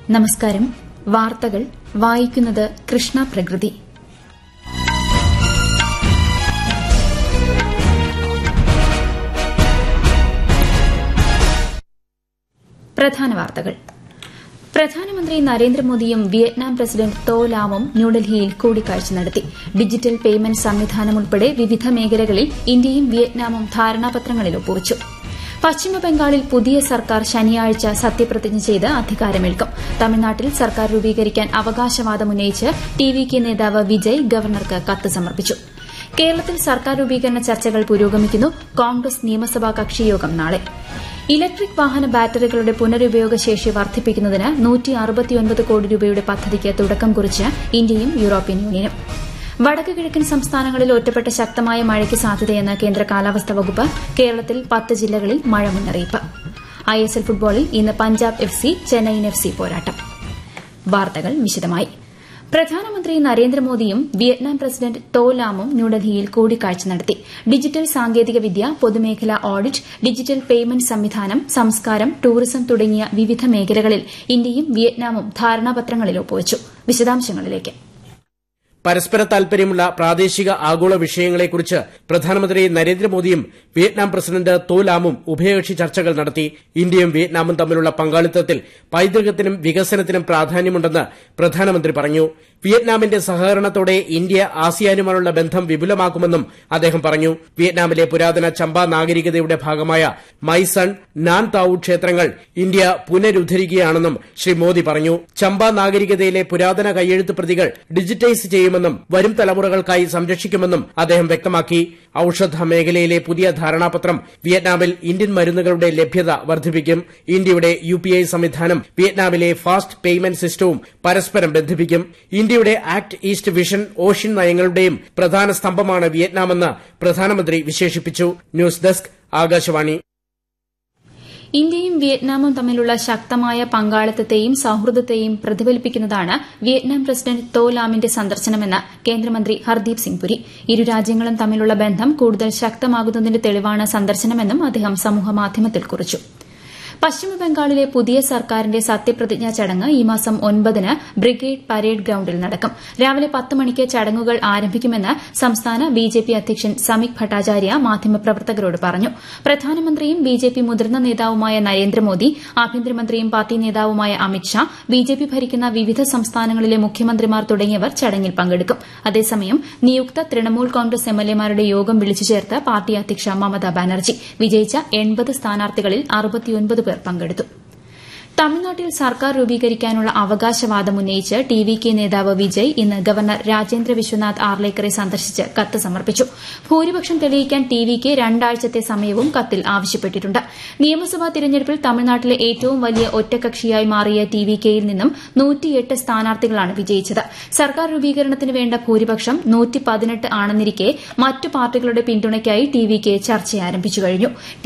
നമസ്കാരം വാർത്തകൾ വായിക്കുന്നത് കൃഷ്ണ പ്രകൃതി പ്രധാന വാർത്തകൾ പ്രധാനമന്ത്രി നരേന്ദ്രമോദിയും വിയറ്റ്നാം പ്രസിഡന്റ് തോ ലാമും ന്യൂഡൽഹിയിൽ കൂടിക്കാഴ്ച നടത്തി ഡിജിറ്റൽ പേയ്മെന്റ് സംവിധാനം ഉൾപ്പെടെ വിവിധ മേഖലകളിൽ ഇന്ത്യയും വിയറ്റ്നാമും ധാരണാപത്രങ്ങളിൽ ഒപ്പുവച്ചു പശ്ചിമബംഗാളിൽ പുതിയ സർക്കാർ ശനിയാഴ്ച സത്യപ്രതിജ്ഞ ചെയ്ത് അധികാരമേൽക്കും തമിഴ്നാട്ടിൽ സർക്കാർ രൂപീകരിക്കാൻ അവകാശവാദമുന്നയിച്ച് ടി വി കെ നേതാവ് വിജയ് ഗവർണർക്ക് കത്ത് സമർപ്പിച്ചു കേരളത്തിൽ സർക്കാർ രൂപീകരണ ചർച്ചകൾ പുരോഗമിക്കുന്നു കോൺഗ്രസ് നിയമസഭാ കക്ഷിയോഗം നാളെ ഇലക്ട്രിക് വാഹന ബാറ്ററികളുടെ പുനരുപയോഗ ശേഷി വർദ്ധിപ്പിക്കുന്നതിന് കോടി രൂപയുടെ പദ്ധതിക്ക് തുടക്കം കുറിച്ച് ഇന്ത്യയും യൂറോപ്യൻ യൂണിയനും വടക്ക് കിഴക്കൻ സംസ്ഥാനങ്ങളിൽ ഒറ്റപ്പെട്ട ശക്തമായ മഴയ്ക്ക് സാധ്യതയെന്ന് കേന്ദ്ര കാലാവസ്ഥാ വകുപ്പ് കേരളത്തിൽ പത്ത് ജില്ലകളിൽ മഴ മുന്നറിയിപ്പ് ഐഎസ്എൽ ഫുട്ബോളിൽ ഇന്ന് Punjab F C Chennaiyin F C പോരാട്ടം വാർത്തകൾ വിശദമായി പ്രധാനമന്ത്രി നരേന്ദ്രമോദിയും വിയറ്റ്നാം പ്രസിഡന്റ് തോ ലാമും ന്യൂഡൽഹിയിൽ കൂടിക്കാഴ്ച നടത്തി ഡിജിറ്റൽ സാങ്കേതികവിദ്യ പൊതുമേഖലാ ഓഡിറ്റ് ഡിജിറ്റൽ പേയ്മെന്റ് സംവിധാനം സംസ്കാരം ടൂറിസം തുടങ്ങിയ വിവിധ മേഖലകളിൽ ഇന്ത്യയും വിയറ്റ്നാമും ധാരണാപത്രങ്ങളിൽ ഒപ്പുവച്ചു വിശദാംശങ്ങളിലേക്ക് പരസ്പര താൽപര്യമുള്ള പ്രാദേശിക ആഗോള വിഷയങ്ങളെക്കുറിച്ച് പ്രധാനമന്ത്രി നരേന്ദ്രമോദിയും വിയറ്റ്നാം പ്രസിഡന്റ് തോ ലാമും ഉഭയകക്ഷി ചർച്ചകൾ നടത്തി ഇന്ത്യയും വിയറ്റ്നാമും തമ്മിലുള്ള പങ്കാളിത്തത്തിൽ പൈതൃകത്തിനും വികസനത്തിനും പ്രാധാന്യമുണ്ടെന്ന് പ്രധാനമന്ത്രി പറഞ്ഞു വിയറ്റ്നാമിന്റെ സഹകരണത്തോടെ ഇന്ത്യ ആസിയാനുമായുള്ള ബന്ധം വിപുലമാക്കുമെന്നും അദ്ദേഹം പറഞ്ഞു വിയറ്റ്നാമിലെ പുരാതന ചമ്പ നാഗരികതയുടെ ഭാഗമായ മൈസൺ നാൻ താവു ക്ഷേത്രങ്ങൾ ഇന്ത്യ പുനരുദ്ധരിക്കുകയാണെന്നും ശ്രീ മോദി പറഞ്ഞു ചമ്പ നാഗരികതയിലെ പുരാതന കയ്യെഴുത്ത് പ്രതികൾ ഡിജിറ്റൈസ് ചെയ്യുമെന്നും വരും തലമുറകൾക്കായി സംരക്ഷിക്കുമെന്നും അദ്ദേഹം വ്യക്തമാക്കി ഔഷധ മേഖലയിലെ പുതിയ ധാരണാപത്രം വിയറ്റ്നാമിൽ ഇന്ത്യൻ മരുന്നുകളുടെ ലഭ്യത വർദ്ധിപ്പിക്കും ഇന്ത്യയുടെ യുപിഐ സംവിധാനം വിയറ്റ്നാമിലെ ഫാസ്റ്റ് പേയ്മെന്റ് സിസ്റ്റവും പരസ്പരം ബന്ധിപ്പിക്കും ഇന്ത്യയുടെ ആക്ട് ഈസ്റ്റ് വിഷൻ ഓഷ്യൻ നയങ്ങളുടെയും പ്രധാന സ്തംഭമാണ് വിയറ്റ്നാമെന്ന് പ്രധാനമന്ത്രി വിശേഷിപ്പിച്ചു ന്യൂസ് ഡെസ്ക് ആകാശവാണി ഇന്ത്യയും വിയറ്റ്നാമും തമ്മിലുള്ള ശക്തമായ പങ്കാളിത്തത്തെയും സൌഹൃദത്തെയും പ്രതിഫലിപ്പിക്കുന്നതാണ് വിയറ്റ്നാം പ്രസിഡന്റ് തോ ലാമിന്റെ സന്ദർശനമെന്ന് കേന്ദ്രമന്ത്രി ഹർദീപ് സിംഗ് പുരി ഇരു രാജ്യങ്ങളും തമ്മിലുള്ള ബന്ധം കൂടുതൽ ശക്തമാകുന്നതിന്റെ തെളിവാണ് സന്ദർശനമെന്നും അദ്ദേഹം സമൂഹമാധ്യമത്തിൽ കുറിച്ചു പശ്ചിമബംഗാളിലെ പുതിയ സർക്കാരിന്റെ സത്യപ്രതിജ്ഞാ ചടങ്ങ് ഈ മാസം ഒൻപതിന് ബ്രിഗേഡ് പരേഡ് ഗ്രൌണ്ടിൽ നടക്കും രാവിലെ പത്ത് മണിക്ക് ചടങ്ങുകൾ ആരംഭിക്കുമെന്ന് സംസ്ഥാന ബിജെപി അധ്യക്ഷൻ സമീക് ഭട്ടാചാര്യ മാധ്യമപ്രവർത്തകരോട് പറഞ്ഞു പ്രധാനമന്ത്രിയും ബിജെപി മുതിർന്ന നേതാവുമായ നരേന്ദ്രമോദി ആഭ്യന്തരമന്ത്രിയും പാർട്ടി നേതാവുമായ അമിത്ഷാ ബിജെപി ഭരിക്കുന്ന വിവിധ സംസ്ഥാനങ്ങളിലെ മുഖ്യമന്ത്രിമാർ തുടങ്ങിയവർ ചടങ്ങിൽ പങ്കെടുക്കും അതേസമയം നിയുക്ത തൃണമൂൽ കോൺഗ്രസ് എംഎൽഎമാരുടെ യോഗം വിളിച്ചു ചേർത്ത് പാർട്ടി അധ്യക്ഷ മമതാ ബാനർജി വിജയിച്ച എൺപത് സ്ഥാനാർത്ഥികളിൽ അറുപത്തിയൊൻപത് പേർ പങ്കെടുത്തു തമിഴ്നാട്ടിൽ സർക്കാർ രൂപീകരിക്കാനുള്ള അവകാശവാദം ഉന്നയിച്ച് ടി വി കെ നേതാവ് വിജയ് ഇന്ന് ഗവർണർ രാജേന്ദ്ര വിശ്വനാഥ് ആർലേക്കറെ സന്ദർശിച്ച് കത്ത് സമർപ്പിച്ചു ഭൂരിപക്ഷം തെളിയിക്കാൻ ടി വി കെ രണ്ടാഴ്ചത്തെ സമയവും കത്തിൽ ആവശ്യപ്പെട്ടിട്ടുണ്ട് നിയമസഭാ തിരഞ്ഞെടുപ്പിൽ തമിഴ്നാട്ടിലെ ഏറ്റവും വലിയ ഒറ്റകക്ഷിയായി മാറിയ ടി വി കെയിൽ നിന്നും നൂറ്റിയെട്ട് സ്ഥാനാർത്ഥികളാണ് വിജയിച്ചത് സർക്കാർ രൂപീകരണത്തിന് വേണ്ട ഭൂരിപക്ഷം നൂറ്റി പതിനെട്ട് ആണെന്നിരിക്കെ മറ്റു പാർട്ടികളുടെ പിന്തുണയ്ക്കായി ടി വി കെ ചർച്ച ആരംഭിച്ചു കഴിഞ്ഞു